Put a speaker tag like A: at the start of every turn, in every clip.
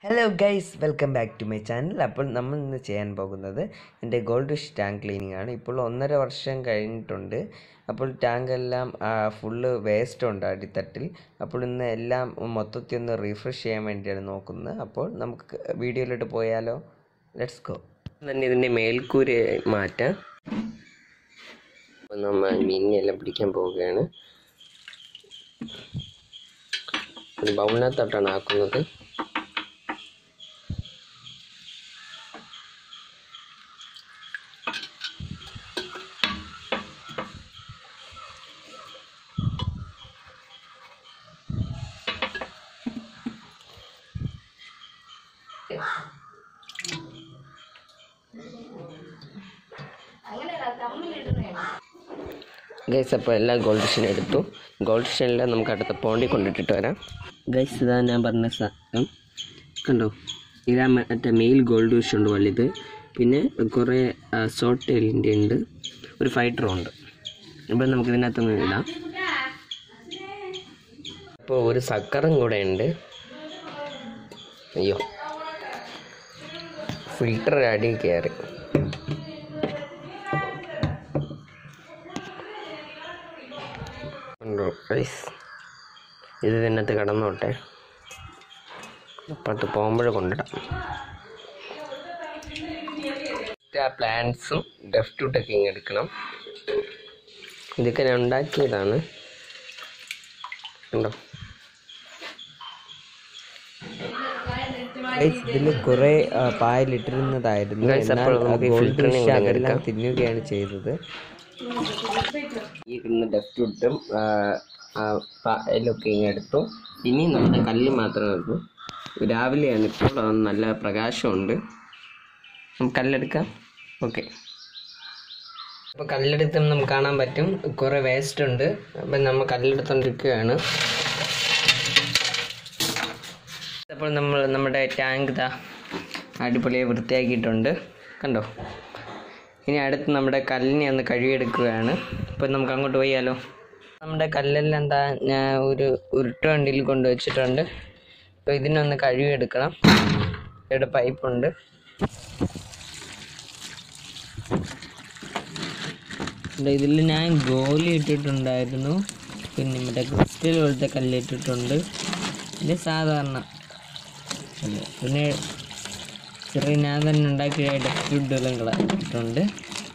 A: Hello guys welcome back to my channel അപ്പോൾ നമ്മൾ ഇന്ന് ചെയ്യാൻ പോകുന്നത് എൻ്റെ ഗോൾഡ് ഫിഷ് ടാങ്ക് ക്ലീനിങ് ആണ് ഇപ്പോൾ ഒന്നര വർഷം കഴിഞ്ഞിട്ടുണ്ട് അപ്പോൾ ടാങ്ക് എല്ലാം ഫുള്ള് വേസ്റ്റ് ഉണ്ട് അടിത്തട്ടിൽ അപ്പോൾ ഇന്ന് എല്ലാം മൊത്തത്തിൽ ഒന്ന് റീഫ്രഷ് ചെയ്യാൻ വേണ്ടിയാണ് നോക്കുന്നത് അപ്പോൾ നമുക്ക് വീഡിയോയിലോട്ട് പോയാലോ ലെറ്റ്സ് ഗോ
B: തന്നെ ഇതിൻ്റെ മേൽക്കൂര മാറ്റാം അപ്പോൾ നമ്മൾ മീനിനെല്ലാം പിടിക്കാൻ പോവുകയാണ് ഒരു ബൗളിനകത്തോട്ടാണ് ആക്കുന്നത് ഗൈസ് അപ്പോൾ എല്ലാ ഗോൾഡ് ഷൻ എടുത്തു ഗോൾഡ് ഷെല്ലാം നമുക്ക് അടുത്ത പോണ്ടി കൊണ്ടിട്ടിട്ട് വരാം ഗൈസ് ഇതാ ഞാൻ പറഞ്ഞ സാധനം കണ്ടോ ഇതാ മറ്റേ മെയിൽ ഗോൾഡ് ഫിഷ് ഉണ്ട് വലുത് പിന്നെ കുറേ ഷോർട്ട് ടൈലിൻ്റെ ഉണ്ട് ഒരു ഫൈറ്ററും ഉണ്ട് ഇപ്പോൾ നമുക്ക് ഇതിനകത്തൊന്ന് ഇടാം അപ്പോൾ ഒരു സക്കറും കൂടെ ഉണ്ട് അയ്യോ ഫിൽറ്റർ അടി കയറി ഉണ്ടോ ഗൈസ് ഇത് ഇതിനകത്ത് കിടന്നോട്ടെ അപ്പുറത്ത് പോകുമ്പോൾ കൊണ്ടിടാം ആ പ്ലാന്റ്സും ഡെഫ്റ്റൂട്ടൊക്കെ ഇങ്ങ് എടുക്കണം ഇതൊക്കെ ഞാൻ ഉണ്ടാക്കിയതാണ് ഉണ്ടോ
A: ഗൈസ് ഇതിൽ കുറേ പായലിട്ടിരുന്നതായിരുന്നു
B: Guys,
A: എന്നാൽ
B: അപ്പോൾ നമുക്ക് ഈ
A: ഗോൾഡ്
B: filtering
A: ഫിഷ്
B: കൂടെ
A: അതെല്ലാം
B: എടുക്കാം.
A: തിന്നുകയാണ് ചെയ്തത്
B: ഈ കിട്ടുന്ന ഡെഫ്റ്റൂട്ടും പായലൊക്കെ ഇങ്ങ് എടുത്തു ഇനി നമ്മുടെ കല്ല് മാത്രം എടുത്തു രാവിലെയാണ് ഇപ്പോൾ അത് നല്ല പ്രകാശമുണ്ട് നമുക്ക് കല്ലെടുക്കാം ഓക്കെ അപ്പോൾ കല്ലെടുത്ത് നമുക്ക് കാണാൻ പറ്റും കുറേ വേസ്റ്റ് ഉണ്ട് അപ്പം നമ്മൾ കല്ലെടുത്തോണ്ടിരിക്കുകയാണ് അപ്പോൾ നമ്മൾ നമ്മുടെ ടാങ്ക് ഇതാ അടിപൊളിയായി വൃത്തിയാക്കിയിട്ടുണ്ട് കണ്ടോ ഇനി അടുത്ത് നമ്മുടെ കല്ലിനെ ഒന്ന് കഴുകിയെടുക്കുകയാണ് അപ്പോൾ നമുക്ക് അങ്ങോട്ട് പോയാലോ നമ്മുടെ കല്ലെല്ലാം എന്താ ഞാൻ ഒരു ഉരുട്ട് വണ്ടിയിൽ കൊണ്ടുവച്ചിട്ടുണ്ട് അപ്പോൾ ഇതിനൊന്ന് കഴുകിയെടുക്കണം ഇവിടെ പൈപ്പുണ്ട് ഇതിൽ ഞാൻ ഗോലി ഇട്ടിട്ടുണ്ടായിരുന്നു പിന്നെ മറ്റേ ക്രിസ്റ്റൽ പോലത്തെ കല്ലിട്ടിട്ടുണ്ട് ഇത് സാധാരണ കല്ല്. പിന്നെ ചെറിയ ഞാൻ തന്നെ ഉണ്ടാക്കിയ ഡെഫ്റ്റുഡെല്ലാം കളഞ്ഞിട്ടുണ്ട്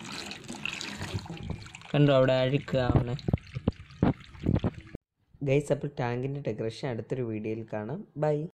B: കണ്ടോ അവിടെ അഴുക്കാവണേ
A: ഗൈസ് അപ്പോൾ ടാങ്കിൻ്റെ ഡെക്കറേഷൻ അടുത്തൊരു വീഡിയോയിൽ കാണാം ബൈ